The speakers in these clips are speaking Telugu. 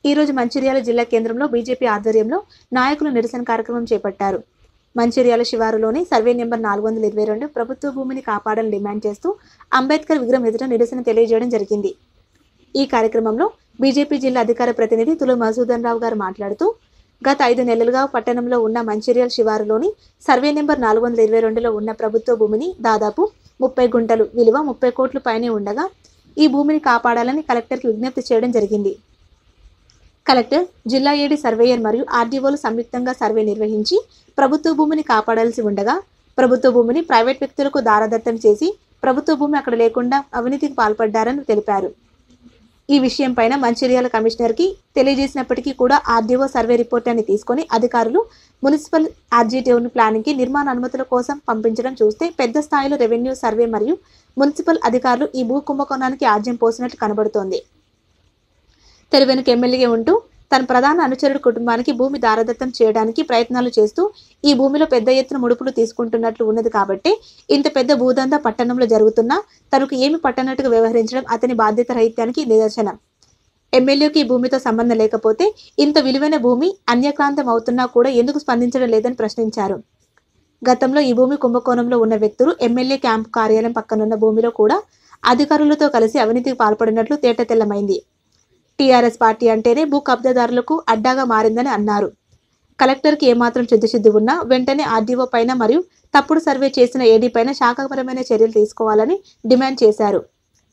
ఈ రోజు మంచిర్యాల జిల్లా కేంద్రంలో బీజేపీ ఆధ్వర్యంలో నాయకులు నిరసన కార్యక్రమం చేపట్టారు మంచిర్యాల శివారులోని సర్వే నెంబర్ నాలుగు వందల ఇరవై రెండు ప్రభుత్వ భూమిని కాపాడాలని డిమాండ్ చేస్తూ అంబేద్కర్ విగ్రహం ఎదుట నిరసన తెలియజేయడం జరిగింది ఈ కార్యక్రమంలో బీజేపీ జిల్లా అధికార ప్రతినిధి తులు మధుసూదన్ రావు గారు మాట్లాడుతూ గత ఐదు నెలలుగా పట్టణంలో ఉన్న మంచిర్యాల శివారులోని సర్వే నెంబర్ నాలుగు వందల ఇరవై రెండులో ఉన్న ప్రభుత్వ భూమిని దాదాపు ముప్పై గుంటలు విలువ ముప్పై కోట్ల పైనే ఉండగా ఈ భూమిని కాపాడాలని కలెక్టర్కి విజ్ఞప్తి చేయడం జరిగింది కలెక్టర్ జిల్లా ఏడి సర్వేయర్ మరియు ఆర్డీఓలు సంయుక్తంగా సర్వే నిర్వహించి ప్రభుత్వ భూమిని కాపాడాల్సి ఉండగా ప్రభుత్వ భూమిని ప్రైవేట్ వ్యక్తులకు దారదత్తం చేసి ప్రభుత్వ భూమి అక్కడ లేకుండా అవినీతికి పాల్పడ్డారని తెలిపారు ఈ విషయం పైన మంచిర్యాల కమిషనర్కి తెలియజేసినప్పటికీ కూడా ఆర్డీఓ సర్వే రిపోర్టాన్ని తీసుకొని అధికారులు మున్సిపల్ ఆర్జీటీఓని ప్లానింగ్కి నిర్మాణ అనుమతుల కోసం పంపించడం చూస్తే పెద్ద స్థాయిలో రెవెన్యూ సర్వే మరియు మున్సిపల్ అధికారులు ఈ భూ కుంభకోణానికి ఆజ్యం పోసినట్లు కనబడుతోంది తెరవెనుక ఎమ్మెల్యే ఉంటూ తన ప్రధాన అనుచరుడు కుటుంబానికి భూమి దారదత్తం చేయడానికి ప్రయత్నాలు చేస్తూ ఈ భూమిలో పెద్ద ఎత్తున ముడుపులు తీసుకుంటున్నట్లు ఉన్నది కాబట్టి ఇంత పెద్ద భూదందా పట్టణంలో జరుగుతున్నా తనకు ఏమి పట్టనట్టుగా వ్యవహరించడం అతని బాధ్యత రహిత్యానికి నిదర్శనం ఎమ్మెల్యేకి ఈ భూమితో సంబంధం లేకపోతే ఇంత విలువైన భూమి అన్యక్రాంతం అవుతున్నా కూడా ఎందుకు స్పందించడం లేదని ప్రశ్నించారు గతంలో ఈ భూమి కుంభకోణంలో ఉన్న వ్యక్తులు ఎమ్మెల్యే క్యాంపు కార్యాలయం పక్కనున్న భూమిలో కూడా అధికారులతో కలిసి అవినీతికి పాల్పడినట్లు తేటతెల్లమైంది టీఆర్ఎస్ పార్టీ అంటేనే భూ కబ్జాదారులకు అడ్డాగా మారిందని అన్నారు కలెక్టర్కి ఏమాత్రం చిత్తశుద్ధి ఉన్నా వెంటనే ఆర్డీఓ పైన మరియు తప్పుడు సర్వే చేసిన ఏడీ పైన శాఖాపరమైన చర్యలు తీసుకోవాలని డిమాండ్ చేశారు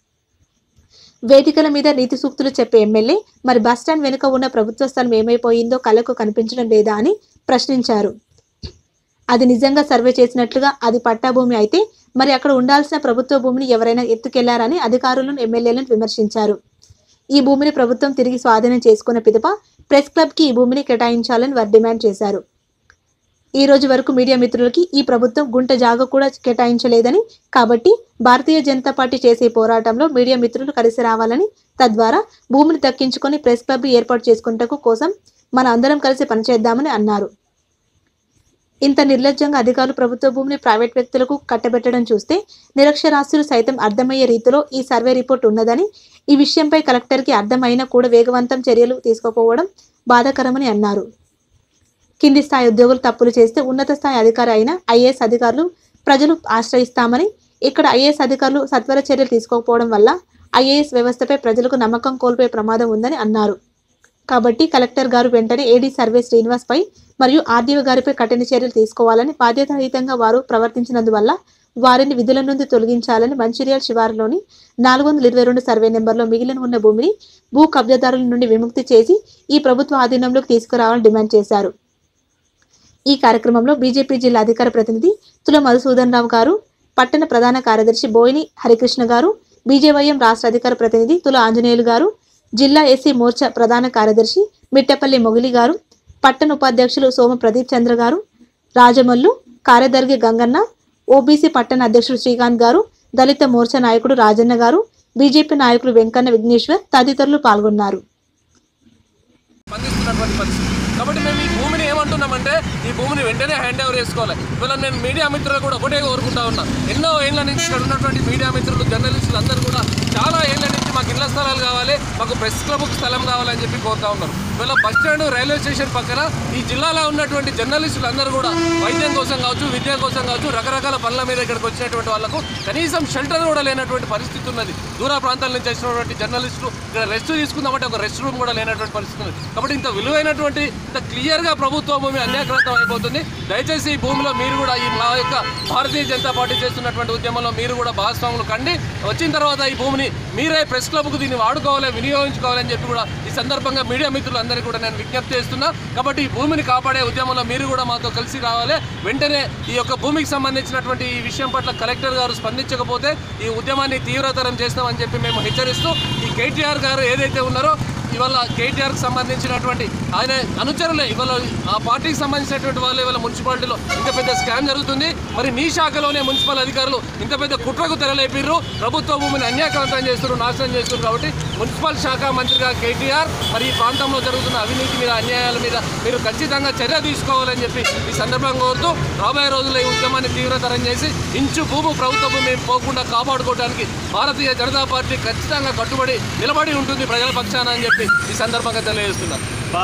వేదికల మీద నీతి సూక్తులు చెప్పే ఎమ్మెల్యే మరి బస్టాండ్ వెనుక ఉన్న ప్రభుత్వ స్థలం ఏమైపోయిందో కళ్ళకు కనిపించడం లేదా అని ప్రశ్నించారు అది నిజంగా సర్వే చేసినట్లుగా అది పట్టా భూమి అయితే మరి అక్కడ ఉండాల్సిన ప్రభుత్వ భూమిని ఎవరైనా ఎత్తుకెళ్లారని అధికారులను ఎమ్మెల్యేలను విమర్శించారు ఈ భూమిని ప్రభుత్వం తిరిగి స్వాధీనం చేసుకున్న పిదప ప్రెస్ క్లబ్కి ఈ భూమిని కేటాయించాలని వారు డిమాండ్ చేశారు ఈ రోజు వరకు మీడియా మిత్రులకి ఈ ప్రభుత్వం గుంట జాగ కూడా కేటాయించలేదని కాబట్టి భారతీయ జనతా పార్టీ చేసే పోరాటంలో మీడియా మిత్రులు కలిసి రావాలని తద్వారా భూమిని దక్కించుకొని ప్రెస్ క్లబ్ ఏర్పాటు చేసుకున్నటకు కోసం మన అందరం కలిసి పనిచేద్దామని అన్నారు ఇంత నిర్లజ్జంగా అధికారులు ప్రభుత్వ భూమిని ప్రైవేట్ వ్యక్తులకు కట్టబెట్టడం చూస్తే నిరక్షరాస్యులు సైతం అర్థమయ్యే రీతిలో ఈ సర్వే రిపోర్ట్ ఉన్నదని ఈ విషయంపై కలెక్టర్కి అర్థమైనా కూడా వేగవంతం చర్యలు తీసుకోకపోవడం బాధాకరమని అన్నారు కింది స్థాయి ఉద్యోగులు తప్పులు చేస్తే ఉన్నత స్థాయి అధికారి అయిన ఐఏఎస్ అధికారులు ప్రజలు ఆశ్రయిస్తామని ఇక్కడ ఐఏఎస్ అధికారులు సత్వర చర్యలు తీసుకోకపోవడం వల్ల ఐఏఎస్ వ్యవస్థపై ప్రజలకు నమ్మకం కోల్పోయే ప్రమాదం ఉందని అన్నారు కాబట్టి కలెక్టర్ గారు వెంటనే ఏడీ సర్వే శ్రీనివాస్ పై మరియు ఆర్డీఓ గారిపై కఠిన చర్యలు తీసుకోవాలని బాధ్యతారహితంగా వారు ప్రవర్తించినందువల్ల వారిని విధుల నుండి తొలగించాలని మంచిర్యాల శివారులోని నాలుగు వందల ఇరవై రెండు సర్వే నెంబర్లో మిగిలిన ఉన్న భూమిని భూ కబ్జాదారుల నుండి విముక్తి చేసి ఈ ప్రభుత్వ ఆధీనంలోకి తీసుకురావాలని డిమాండ్ చేశారు ఈ కార్యక్రమంలో బీజేపీ జిల్లా అధికార ప్రతినిధి తుల మధుసూదన్ రావు గారు పట్టణ ప్రధాన కార్యదర్శి బోయిని హరికృష్ణ గారు బీజేవైఎం రాష్ట్ర అధికార ప్రతినిధి తుల ఆంజనేయులు గారు జిల్లా ఎస్సీ మోర్చా ప్రధాన కార్యదర్శి మిట్టపల్లి మొగిలి గారు పట్టణ ఉపాధ్యక్షులు సోమ ప్రదీప్ చంద్ర గారు రాజమల్లు కార్యదర్శి గంగన్న ఓబీసీ పట్టణ అధ్యక్షుడు శ్రీకాంత్ గారు దళిత మోర్చా నాయకుడు రాజన్న గారు బీజేపీ నాయకులు వెంకన్న విఘ్నేశ్వర్ తదితరులు పాల్గొన్నారు స్పందిస్తున్నటువంటి పరిస్థితి కాబట్టి మేము ఈ భూమిని ఏమంటున్నామంటే ఈ భూమిని వెంటనే హ్యాండ్ ఓవర్ చేసుకోవాలి ఇవాళ నేను మీడియా మిత్రులు కూడా ఒకటే కోరుకుంటా ఉన్నా ఎన్నో ఏళ్ల నుంచి ఇక్కడ ఉన్నటువంటి మీడియా మిత్రులు జర్నలిస్టులు అందరూ కూడా చాలా ఏళ్ల నుంచి మాకు ఇళ్ల స్థలాలు కావాలి మాకు ప్రెస్ క్లబ్కి స్థలం కావాలని చెప్పి కోరుతా ఉన్నారు ఇవాళ బస్ స్టాండ్ రైల్వే స్టేషన్ పక్కన ఈ జిల్లాలో ఉన్నటువంటి జర్నలిస్టులు అందరూ కూడా వైద్యం కోసం కావచ్చు విద్య కోసం కావచ్చు రకరకాల పనుల మీద ఇక్కడికి వచ్చినటువంటి వాళ్ళకు కనీసం షెల్టర్ కూడా లేనటువంటి పరిస్థితి ఉన్నది దూర ప్రాంతాల నుంచి వచ్చినటువంటి జర్నలిస్టులు ఇక్కడ రెస్ట్ తీసుకుందామంటే ఒక రెస్ట్ రూమ్ కూడా లేనటువంటి పరిస్థితి ఉంది కాబట్టి ఇంత విలువైనటువంటి ఇంత క్లియర్గా ప్రభుత్వ భూమి అన్యాక్రాంతం అయిపోతుంది దయచేసి ఈ భూమిలో మీరు కూడా ఈ మా యొక్క భారతీయ జనతా పార్టీ చేస్తున్నటువంటి ఉద్యమంలో మీరు కూడా భాగస్వాములు కండి వచ్చిన తర్వాత ఈ భూమిని మీరే ప్రెస్ క్లబ్కు దీన్ని వాడుకోవాలి వినియోగించుకోవాలని చెప్పి కూడా ఈ సందర్భంగా మీడియా మిత్రులందరికీ కూడా నేను విజ్ఞప్తి చేస్తున్నా కాబట్టి ఈ భూమిని కాపాడే ఉద్యమంలో మీరు కూడా మాతో కలిసి రావాలి వెంటనే ఈ యొక్క భూమికి సంబంధించినటువంటి ఈ విషయం పట్ల కలెక్టర్ గారు స్పందించకపోతే ఈ ఉద్యమాన్ని తీవ్రతరం చేస్తామని చెప్పి మేము హెచ్చరిస్తూ ఈ కేటీఆర్ గారు ఏదైతే ఉన్నారో ఇవాళ కేటీఆర్కి సంబంధించినటువంటి ఆయన అనుచరులే ఇవాళ ఆ పార్టీకి సంబంధించినటువంటి వాళ్ళు ఇవాళ మున్సిపాలిటీలో ఇంత పెద్ద స్కామ్ జరుగుతుంది మరి మీ శాఖలోనే మున్సిపల్ అధికారులు ఇంత పెద్ద కుట్రకు తెరలేపిర్రు ప్రభుత్వ భూమిని అన్యాక్రాంతం చేస్తున్నారు నాశనం చేస్తున్నారు కాబట్టి మున్సిపల్ శాఖ మంత్రిగా కేటీఆర్ మరి ఈ ప్రాంతంలో జరుగుతున్న అవినీతి మీద అన్యాయాల మీద మీరు ఖచ్చితంగా చర్య తీసుకోవాలని చెప్పి ఈ సందర్భంగా కోరుతూ రాబోయే రోజుల్లో ఈ ఉద్యమాన్ని తీవ్రతరం చేసి ఇంచు భూము ప్రభుత్వ భూమి పోకుండా కాపాడుకోవడానికి భారతీయ జనతా పార్టీ ఖచ్చితంగా కట్టుబడి నిలబడి ఉంటుంది ప్రజల పక్షాన అని చెప్పి ఈ సందర్భంగా తెలియజేస్తున్నారు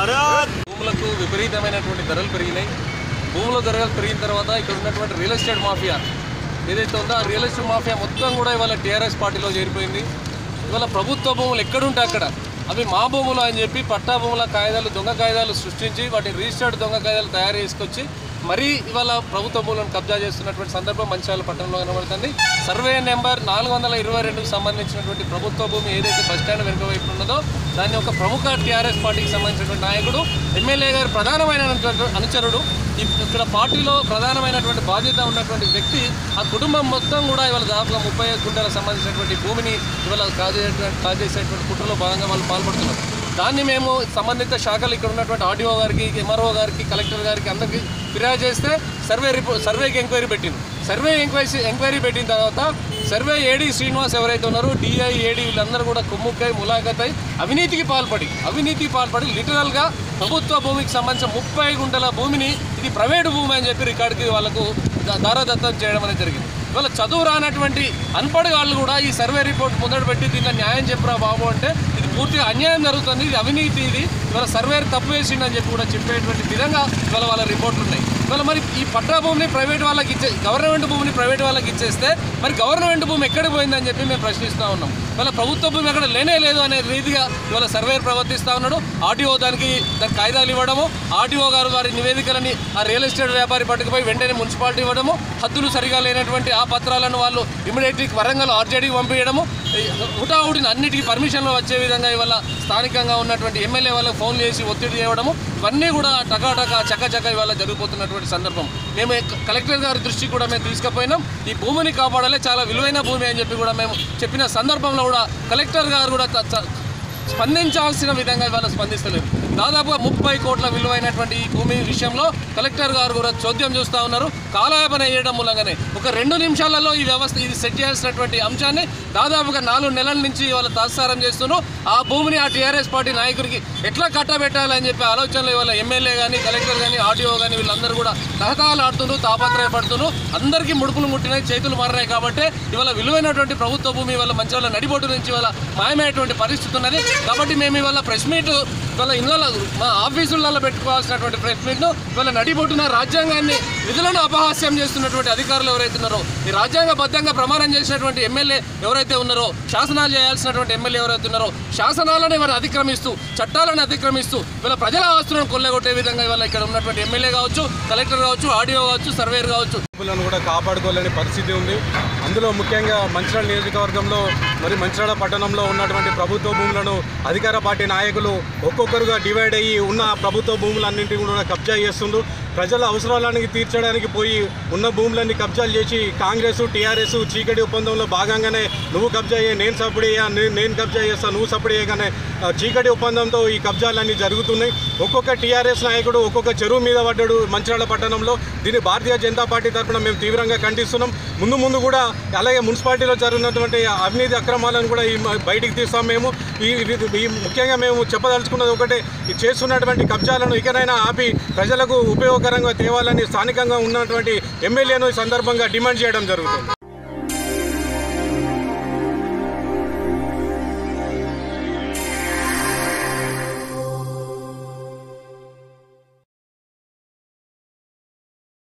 భూములకు విపరీతమైనటువంటి ధరలు పెరిగినాయి భూముల ధరలు పెరిగిన తర్వాత ఇక్కడ ఉన్నటువంటి రియల్ ఎస్టేట్ మాఫియా ఏదైతే ఉందో ఆ రియల్ ఎస్టేట్ మాఫియా మొత్తం కూడా ఇవాళ టీఆర్ఎస్ పార్టీలో చేరిపోయింది ఇవాళ ప్రభుత్వ భూములు ఎక్కడుంటే అక్కడ అవి మా భూములు అని చెప్పి పట్టా భూముల కాగితాలు దొంగ కాగితాలు సృష్టించి వాటి రిజిస్టర్డ్ దొంగ కాగితాలు తయారు చేసుకొచ్చి మరీ ఇవాళ ప్రభుత్వ భూములను కబ్జా చేస్తున్నటువంటి సందర్భం మంచిర్యాల పట్టణంలో కనబడుతుంది సర్వే నెంబర్ నాలుగు వందల ఇరవై రెండుకు సంబంధించినటువంటి ప్రభుత్వ భూమి ఏదైతే బస్ స్టాండ్ వెనుక వైపు ఉన్నదో దాన్ని ఒక ప్రముఖ టీఆర్ఎస్ పార్టీకి సంబంధించినటువంటి నాయకుడు ఎమ్మెల్యే గారు ప్రధానమైన అనుచరుడు ఈ- ఇక్కడ పార్టీలో ప్రధానమైనటువంటి బాధ్యత ఉన్నటువంటి వ్యక్తి ఆ కుటుంబం మొత్తం కూడా ఇవాళ దాదాపుగా ముప్పై ఐదు గుంటలకు సంబంధించినటువంటి భూమిని ఇవాళ కాజేటువంటి కాజేసేటువంటి కుట్రలో భాగంగా వాళ్ళు పాల్పడుతున్నారు దాన్ని మేము సంబంధిత శాఖలు ఇక్కడ ఉన్నటువంటి ఆర్డీఓ గారికి ఎంఆర్ఓ గారికి కలెక్టర్ గారికి అందరికీ ఫిర్యాదు చేస్తే సర్వే రిపోర్ట్ సర్వేకి ఎంక్వైరీ పెట్టింది సర్వే ఎంక్వైరీ ఎంక్వైరీ పెట్టిన తర్వాత సర్వే ఏడీ శ్రీనివాస్ ఎవరైతే ఉన్నారో డిఐ ఏడీ వీళ్ళందరూ కూడా కుమ్ముక్కై ములాఖతై అవినీతికి పాల్పడి అవినీతికి పాల్పడి లిటరల్గా ప్రభుత్వ భూమికి సంబంధించిన ముప్పై గుంటల భూమిని ఇది ప్రైవేటు భూమి అని చెప్పి రికార్డుకి వాళ్ళకు దా- దారాదత్తం చేయడం అనేది జరిగింది ఇవాళ చదువు రానటువంటి అన్పడి వాళ్ళు కూడా ఈ సర్వే రిపోర్ట్ ముందట పెట్టి దీనిలో న్యాయం చెప్పరా బాబు అంటే ఇది పూర్తిగా అన్యాయం జరుగుతుంది ఇది అవినీతి ఇది ఇవాళ సర్వేర్ తప్పు వేసిండని చెప్పి కూడా చెప్పేటువంటి విధంగా ఇవాళ వాళ్ళ రిపోర్ట్లు ఉన్నాయి ఇవాళ మరి ఈ పట్టా భూమిని ప్రైవేట్ వాళ్ళకి ఇచ్చే గవర్నమెంట్ భూమిని ప్రైవేట్ వాళ్ళకి ఇచ్చేస్తే మరి గవర్నమెంట్ భూమి ఎక్కడికి పోయిందని చెప్పి మేము ప్రశ్నిస్తూ ఉన్నాం ఇవాళ ప్రభుత్వ భూమి ఎక్కడ లేనే లేదు అనే రీతిగా ఇవాళ సర్వేర్ ప్రవర్తిస్తూ ఉన్నాడు ఆర్టీఓ దానికి దానికి కాగితాలు ఇవ్వడము ఆర్టీఓ గారు వారి నివేదికలని ఆ రియల్ ఎస్టేట్ వ్యాపారి పట్టుకుపోయి వెంటనే మున్సిపాలిటీ ఇవ్వడము హద్దులు సరిగా లేనటువంటి ఆ పత్రాలను వాళ్ళు ఇమీడియట్లీ వరంగల్ ఆర్జేడీకి పంపించడము హుటాహుటిని అన్నిటికీ పర్మిషన్లు వచ్చే విధంగా ఇవాళ స్థానికంగా ఉన్నటువంటి ఎమ్మెల్యే వాళ్ళకి ఫోన్ చేసి ఒత్తిడి చేయడము ఇవన్నీ కూడా టకాటక చకచక ఇవాళ జరిగిపోతున్నటువంటి సందర్భం మేము క- కలెక్టర్ గారి దృష్టికి కూడా మేము తీసుకుపోయినాం ఈ భూమిని కాపాడాలి చాలా విలువైన భూమి అని చెప్పి కూడా మేము చెప్పిన సందర్భంలో కూడా కలెక్టర్ గారు కూడా త- త- స్పందించాల్సిన విధంగా ఇవాళ స్పందిస్తలేరు దాదాపుగా ముప్పై కోట్ల విలువైనటువంటి ఈ భూమి విషయంలో కలెక్టర్ గారు కూడా చోద్యం చూస్తూ ఉన్నారు కాలయాపన చేయడం మూలంగానే ఒక రెండు నిమిషాలలో ఈ వ్యవస్థ ఇది సెట్ చేయాల్సినటువంటి అంశాన్ని దాదాపుగా నాలుగు నెలల నుంచి ఇవాళ తాత్సారం చేస్తున్నారు ఆ భూమిని ఆ టీఆర్ఎస్ పార్టీ నాయకుడికి ఎట్లా కట్టబెట్టాలని చెప్పి ఆలోచనలు ఇవాళ ఎమ్మెల్యే కానీ కలెక్టర్ కానీ ఆర్టీఓ కానీ వీళ్ళందరూ కూడా తహతాలు ఆడుతున్నారు తాపత్రయపడుతున్నారు అందరికీ ముడుపులు ముట్టినాయి చేతులు మారినాయి కాబట్టి ఇవాళ విలువైనటువంటి ప్రభుత్వ భూమి ఇవాళ మంచిర్యాల నడిబొట్టు నుంచి ఇవాళ మాయమైనటువంటి పరిస్థితి ఉన్నది కాబట్టి మేము ఇవాళ ప్రెస్ మీట్ ఇవాళ ఇళ్ళ మా ఆఫీసులలో పెట్టుకోవాల్సినటువంటి ప్రెస్ మీట్ను ఇవాళ నడిబొట్టున రాజ్యాంగాన్ని విధులను అపహాస్యం చేస్తున్నటువంటి అధికారులు ఎవరైతే ఉన్నారో ఈ రాజ్యాంగబద్ధంగా ప్రమాణం చేసినటువంటి ఎమ్మెల్యే ఎవరైతే ఉన్నారో శాసనాలు చేయాల్సినటువంటి ఎమ్మెల్యే ఎవరైతే ఉన్నారో శాసనాలను ఇవాళ అతిక్రమిస్తూ చట్టాలను అతిక్రమిస్తూ ఇవాళ ప్రజల ఆస్తులను కొల్లగొట్టే విధంగా ఇవాళ ఇక్కడ ఉన్నటువంటి ఎమ్మెల్యే కావచ్చు కలెక్టర్ కావచ్చు ఆడియో కావచ్చు సర్వేర్ కావచ్చు భూములను కూడా కాపాడుకోలేని పరిస్థితి ఉంది అందులో ముఖ్యంగా మంచిర్యాల నియోజకవర్గంలో మరి మంచిర్యాల పట్టణంలో ఉన్నటువంటి ప్రభుత్వ భూములను అధికార పార్టీ నాయకులు ఒక్కొక్కరుగా డివైడ్ అయ్యి ఉన్న ప్రభుత్వ భూములన్నింటినీ కూడా కబ్జా చేస్తుండ్రు ప్రజల అవసరాలన్నీ తీర్చడానికి పోయి ఉన్న భూములన్నీ కబ్జాలు చేసి కాంగ్రెస్ టీఆర్ఎస్ చీకటి ఒప్పందంలో భాగంగానే నువ్వు కబ్జా చేయ నేను సపోర్ట్ చేయ నే- నేను కబ్జా చేస్తా నువ్వు సపోర్ట్ చేయగానే ఆ, చీకటి ఒప్పందంతో ఈ కబ్జాలన్నీ జరుగుతున్నాయి ఒక్కొక్క టీఆర్ఎస్ నాయకుడు ఒక్కొక్క చెరువు మీద పడ్డాడు మంచిర్యాల పట్టణంలో దీన్ని భారతీయ జనతా పార్టీ తరఫున మేము తీవ్రంగా ఖండిస్తున్నాం ముందు ముందు కూడా అలాగే మున్సిపాలిటీలో జరుగుతున్నటువంటి అవినీతి అక్రమాలను కూడా ఈ మ- బయటికి తీస్తాం మేము ఈ ఇది- ఈ ముఖ్యంగా మేము చెప్పదలుచుకున్నది ఒకటే ఈ చేస్తున్నటువంటి కబ్జాలను ఇకనైనా ఆపి ప్రజలకు ఉపయోగకరంగా తేవాలని స్థానికంగా ఉన్నటువంటి ఎమ్మెల్యేను ఈ సందర్భంగా డిమాండ్ చేయడం జరుగుతుంది